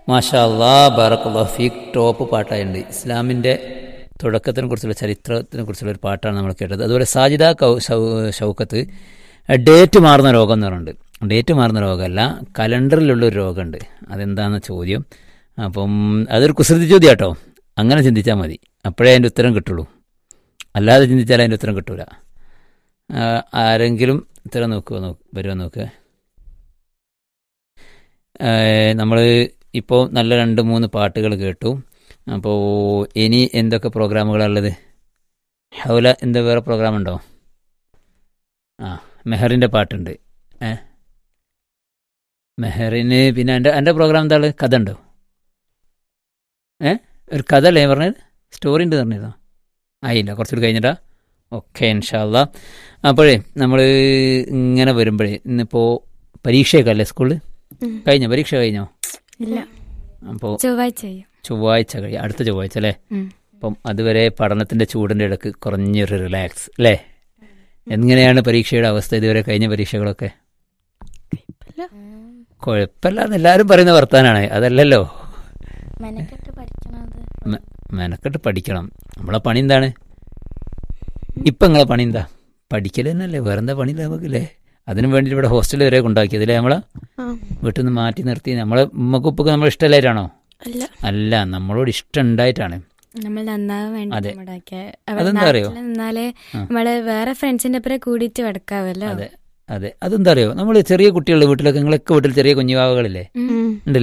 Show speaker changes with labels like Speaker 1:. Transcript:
Speaker 1: മാഷാ അല്ലാ ബാറക്കല്ലാ ഫീഖ് ടോപ്പ് പാട്ടായിട്ടുണ്ട് ഇസ്ലാമിൻ്റെ തുടക്കത്തിനെ കുറിച്ചുള്ള ചരിത്രത്തിനെ കുറിച്ചുള്ള ഒരു പാട്ടാണ് നമ്മൾ കേട്ടത് അതുപോലെ സാജിദ കൗ ഷൗ- ഷൗക്കത്ത് ഡേറ്റ് മാറുന്ന രോഗം എന്ന് പറയുന്നുണ്ട് ഡേറ്റ് മാറുന്ന രോഗമല്ല കലണ്ടറിലുള്ളൊരു രോഗമുണ്ട് അതെന്താണെന്ന ചോദ്യം അപ്പം അതൊരു കുസൃതി ചോദ്യം കേട്ടോ അങ്ങനെ ചിന്തിച്ചാൽ മതി അപ്പോഴേ അതിൻ്റെ ഉത്തരം കിട്ടുള്ളൂ അല്ലാതെ ചിന്തിച്ചാൽ അതിൻ്റെ ഉത്തരം കിട്ടൂല ആ, ആരെങ്കിലും ഉത്തരം നോക്കുക നോക്ക് വരുമോ നോക്കുക നമ്മൾ ഇപ്പോൾ നല്ല രണ്ട് മൂന്ന് പാട്ടുകൾ കേട്ടു അപ്പോൾ ഇനി എന്തൊക്കെ പ്രോഗ്രാമുകളുള്ളത് ഹൗല എന്താ വേറെ പ്രോഗ്രാം ഉണ്ടോ ആ മെഹറിൻ്റെ പാട്ടുണ്ട് ഏ മെഹറിന് പിന്നെ എൻ്റെ എൻ്റെ പ്രോഗ്രാം എന്താ ഉള്ളത് കഥ ഉണ്ടോ ഏ ഒരു കഥ അല്ലേ പറഞ്ഞത് സ്റ്റോറി ഉണ്ട് പറഞ്ഞതോ ആയില്ല കുറച്ചുകൂടി കഴിഞ്ഞിട്ടാ ഓക്കെ ഇൻഷാല്ല അപ്പോഴേ നമ്മൾ ഇങ്ങനെ വരുമ്പോഴേ ഇന്നിപ്പോൾ പരീക്ഷയൊക്കെ അല്ലേ സ്കൂളിൽ
Speaker 2: ഉം.
Speaker 1: കഴിഞ്ഞോ പരീക്ഷ കഴിഞ്ഞോ
Speaker 2: ഇല്ല
Speaker 1: അപ്പോൾ
Speaker 2: ചൊവ്വാഴ്ച ചെയ്യും
Speaker 1: ചൊവ്വാഴ്ച കഴിയും അടുത്ത ചൊവ്വാഴ്ച അല്ലേ
Speaker 2: ഉം.
Speaker 1: അപ്പം അതുവരെ പഠനത്തിന്റെ ചൂടിന്റെ ഇടക്ക് കുറഞ്ഞൊരു റിലാക്സ് അല്ലേ എങ്ങനെയാണ് പരീക്ഷയുടെ അവസ്ഥ ഇതുവരെ കഴിഞ്ഞ പരീക്ഷകളൊക്കെ കുഴപ്പമില്ല എന്ന് എല്ലാവരും പറയുന്ന വർത്താനാണ് അതല്ലല്ലോ
Speaker 3: മെനക്കെട്ട് പഠിക്കണത്
Speaker 1: മെ- മെനക്കെട്ട് പഠിക്കണം നമ്മളെ പണി എന്താണ് ഇപ്പം നിങ്ങളെ പണി എന്താ പഠിക്കൽ തന്നെയല്ലേ വേറെന്താ പണിയില്ല നമുക്കില്ലേ അതിനു വേണ്ടി ഇവിടെ ഹോസ്റ്റൽ വരെ കൊണ്ടാക്കിയതല്ലേ നമ്മളെ വീട്ടിൽ നിന്ന് മാറ്റി നിർത്തി നമ്മളെ ഉമ്മക്കും ഉപ്പൊക്കെ നമ്മൾ ഇഷ്ടമല്ലായിട്ടാണോ
Speaker 2: അല്ല
Speaker 1: അല്ല നമ്മളോട് ഇഷ്ടം ഉണ്ടായിട്ടാണ്
Speaker 2: നമ്മൾ നന്നാവാൻ വേണ്ടി
Speaker 1: അതെ.
Speaker 2: നമ്മുടെയൊക്കെ
Speaker 1: അതെന്താ അറിയോ?
Speaker 2: നിന്നാലേ
Speaker 1: ആ.
Speaker 2: നമ്മള് വേറെ ഫ്രണ്ട്സിന്റെ ഒപ്പം കൂടിയിട്ട് കിടക്കാവല്ലോ
Speaker 1: അതെ അതെ അതെന്താ അറിയോ നമ്മൾ ചെറിയ കുട്ടികളുടെ വീട്ടിലൊക്കെ നിങ്ങളൊക്കെ വീട്ടിൽ ചെറിയ കുഞ്ഞുവാവകളില്ലേ
Speaker 2: ഉം.
Speaker 1: ഉണ്ടല്ലേ